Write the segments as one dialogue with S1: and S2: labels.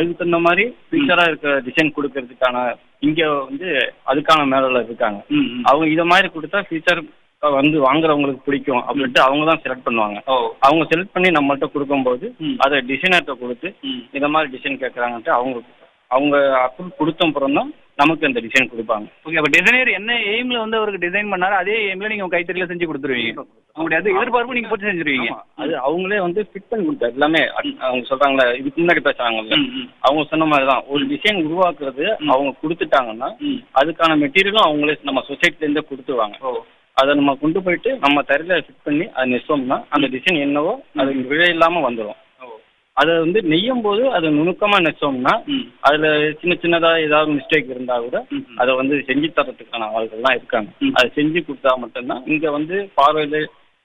S1: அதுக்கு தகுந்த மாதிரி ஃபியூச்சரா இருக்க டிசைன் கொடுக்கறதுக்கான இங்க வந்து அதுக்கான மேல இருக்காங்க
S2: ம் ம்.
S1: அவங்க இத மாதிரி கொடுத்தா ஃபியூச்சர் வந்து வாங்குறவங்களுக்கு பிடிக்கும் அப்படின்ட்டு அவங்க தான் செலக்ட் பண்ணுவாங்க
S2: ஓ
S1: அவங்க செலக்ட் பண்ணி நம்மள்ட்ட கொடுக்கும்போது
S2: ம்.
S1: அதை டிசைனர்கிட்ட கொடுத்து
S2: ம்
S1: இந்த மாதிரி டிசைன் கேட்குறாங்கன்ட்டு அவங்க அவங்க அப்ரூவ் கொடுத்த அப்புறம் தான் நமக்கு இந்த டிசைன் கொடுப்பாங்க
S2: ஓகே அப்ப டிசைனர் என்ன எய்ம்ல வந்து அவருக்கு டிசைன் பண்ணாரோ அதே எய்ம்ல நீங்க உங்க கைத்தறியில செஞ்சு கொடுத்துருவீங்க அவங்களுடைய அது எதிர்பார்ப்பு நீங்க போட்டு செஞ்சிருவீங்க
S1: ஆமா. அது அவங்களே வந்து ஃபிட் பண்ணி கொடுத்தாரு எல்லாமே அட்- அவங்க சொல்றாங்களே இதுக்கு முன்னாடி பேசுறாங்கல்ல
S2: ம், ம்.
S1: அவங்க சொன்ன மாதிரி தான் ஒரு டிசைன் உருவாக்குறது அவங்க கொடுத்துட்டாங்கன்னா
S2: ம்.
S1: அதுக்கான மெட்டீரியலும் அவங்களே நம்ம சொசைட்டில இருந்தே கொடுத்துருவாங்க
S2: ஓ
S1: அதை நம்ம கொண்டு போயிட்டு நம்ம தரையில ஃபிட் பண்ணி அதை நெசோம்னா அந்த டிசைன் என்னவோ அது விழை இல்லாம வந்துடும்
S2: ஓ
S1: அதை வந்து நெய்யும் போது அதை நுணுக்கமா நெச்சோம்னா
S2: ம்.
S1: அதுல சின்ன சின்னதா ஏதாவது மிஸ்டேக் இருந்தா கூட
S2: ம்.
S1: அதை வந்து செஞ்சு தரத்துக்கான ஆள்கள்லாம் இருக்காங்க
S2: ம்.
S1: அதை செஞ்சு கொடுத்தா மட்டும்தான் இங்க வந்து பார்வையில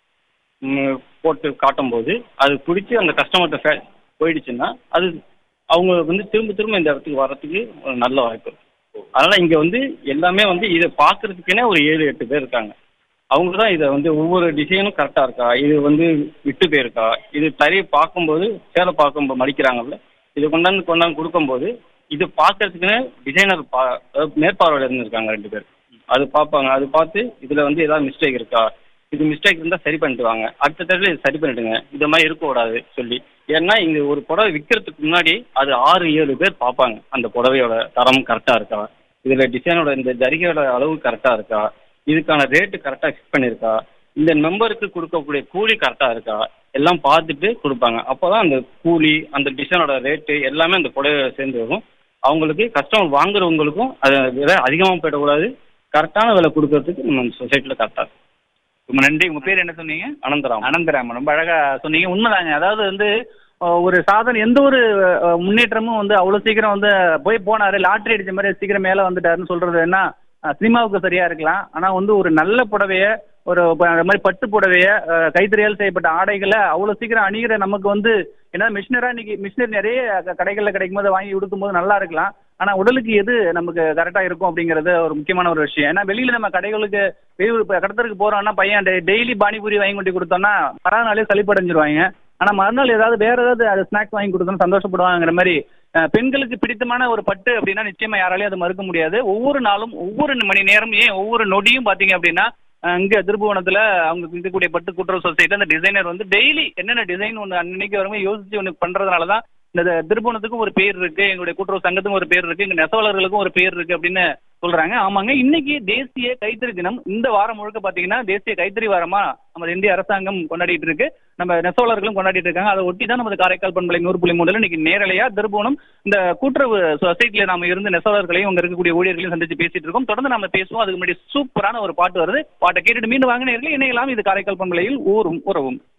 S1: ம், போட்டு காட்டும்போது அது பிடிச்சி அந்த கஸ்டமர்கிட்ட போயிடுச்சுன்னா அது அவங்க வந்து திரும்ப திரும்ப இந்த இடத்துக்கு வர்றதுக்கு ஒரு நல்ல வாய்ப்பு இருக்கு. அதனால இங்க வந்து எல்லாமே வந்து இதை பார்க்கறதுக்குன்னே ஒரு ஏழு எட்டு பேர் இருக்காங்க அவங்க தான் இதை வந்து ஒவ்வொரு டிசைனும் கரெக்டாக இருக்கா இது வந்து விட்டு போயிருக்கா இது தறியை பார்க்கும்போது சேலை பார்க்கும்போது மடிக்கிறாங்கல்ல இதை கொண்டாந்து கொண்டாந்து கொடுக்கும்போது இது பார்க்கறதுக்குன்னு டிசைனர் பா அதாவது மேற்பார்வையில் இருந்து இருக்காங்க ரெண்டு பேர் அது பார்ப்பாங்க அது பார்த்து இதில் வந்து ஏதாவது மிஸ்டேக் இருக்கா இது மிஸ்டேக் இருந்தால் சரி பண்ணிட்டு வாங்க அடுத்த தடவை இது சரி பண்ணிடுங்க இந்த மாதிரி இருக்கக்கூடாது சொல்லி ஏன்னா இங்கே ஒரு புடவை விற்கிறதுக்கு முன்னாடி அது ஆறு ஏழு பேர் பார்ப்பாங்க அந்த புடவையோட தரம் கரெக்டாக இருக்கா இதில் டிசைனோட இந்த ஜரிகையோட அளவு கரெக்டாக இருக்கா இதுக்கான ரேட்டு கரெக்டாக ஃபிக்ஸ் பண்ணியிருக்கா இந்த மெம்பருக்கு கொடுக்கக்கூடிய கூலி கரெக்டாக இருக்கா எல்லாம் பார்த்துட்டு கொடுப்பாங்க அப்போ தான் அந்த கூலி அந்த டிசைனோட ரேட்டு எல்லாமே அந்த புடவை சேர்ந்து வரும் அவங்களுக்கு கஸ்டமர் வாங்குறவங்களுக்கும் அது விலை அதிகமாக போயிடக்கூடாது கரெக்டான விலை கொடுக்கறதுக்கு நம்ம சொசைட்டியில் கரெக்டாக
S2: ரொம்ப நன்றி உங்க பேர் என்ன சொன்னீங்க
S1: அனந்தராம்
S2: அனந்தராமன் ரொம்ப அழகா சொன்னீங்க உண்மைதாங்க அதாவது வந்து அஹ், ஒரு சாதனை எந்த ஒரு அஹ், முன்னேற்றமும் வந்து அவ்வளவு சீக்கிரம் வந்து போய் போனாரு லாட்டரி அடிச்ச மாதிரி சீக்கிரம் மேல வந்துட்டாருன்னு சொல்றது என்ன அஹ், சினிமாவுக்கு சரியா இருக்கலாம் ஆனா வந்து ஒரு நல்ல புடவைய ஒரு ப- அந்த மாதிரி பட்டு புடவைய அஹ், கைத்தறியால் செய்யப்பட்ட ஆடைகளை அவ்வளவு சீக்கிரம் அணிகிற நமக்கு வந்து ஏன்னா மிஷினரா இன்னைக்கு மிஷினர் நிறைய க- கடைகள்ல கிடைக்கும் போது வாங்கி உடுக்கும் போது நல்லா இருக்கலாம் ஆனா உடலுக்கு எது நமக்கு கரெக்டா இருக்கும் அப்படிங்கறது ஒரு முக்கியமான ஒரு விஷயம் ஏன்னா வெளியில நம்ம கடைகளுக்கு வெளியூர் இப்போ கடத்தருக்கு போறோம்னா பையன் டெய்லி பானிபூரி வாங்கி கொண்டு கொடுத்தோம்னா மறுநாளே சளிப்படைஞ்சிருவாங்க ஆனா மறுநாள் ஏதாவது வேற ஏதாவது அது ஸ்நாக்ஸ் வாங்கி கொடுத்தோம்னா சந்தோஷப்படுவாங்கிற மாதிரி அஹ், பெண்களுக்கு பிடித்தமான ஒரு பட்டு அப்படின்னா நிச்சயமா யாராலையும் அது மறுக்க முடியாது ஒவ்வொரு நாளும் ஒவ்வொரு மணி நேரம் ஏன் ஒவ்வொரு நொடியும் பாத்தீங்க அப்படின்னா அஹ், இங்க திருப்புவனத்துல அவங்க இருக்கக்கூடிய பட்டு கூட்டுறவு சொசைட்டி அந்த டிசைனர் வந்து டெய்லி என்னென்ன டிசைன் ஒன்று அன்னைக்கு வரும்போது யோசிச்சு ஒன்று பண்றதுனால தான் இந்த திருப்புவனத்துக்கும் ஒரு பேர் இருக்கு எங்களுடைய கூட்டுறவு சங்கத்துக்கும் ஒரு பேர் இருக்கு எங்க நெசவாளர்களுக்கும் ஒரு பேர் இருக்கு அப்படின்னு சொல்றாங்க ஆமாங்க இன்னைக்கு தேசிய கைத்தறி தினம் இந்த வாரம் முழுக்க பாத்தீங்கன்னா தேசிய கைத்தறி வாரமா நம்ம இந்திய அரசாங்கம் கொண்டாடிட்டு இருக்கு நம்ம நெசவாளர்களும் கொண்டாடிட்டு இருக்காங்க அதை ஒட்டி தான் நமது காரைக்கால் பண்பலை நூறு புள்ளி மூணுல இன்னைக்கு நேரலையா திருபுவனம் இந்த கூட்டுறவு சொசைட்டில நாம இருந்து நெசவாளர்களையும் அங்க இருக்கக்கூடிய ஊழியர்களையும் சந்திச்சு பேசிட்டு இருக்கோம் தொடர்ந்து நம்ம பேசுவோம் அதுக்கு முன்னாடி சூப்பரான ஒரு பாட்டு வருது பாட்டை கேட்டுட்டு மீண்டும் வாங்கினீர்கள் இணையலாம் இது காரைக்கால் பண்பலையில் ஊரும் உறவும்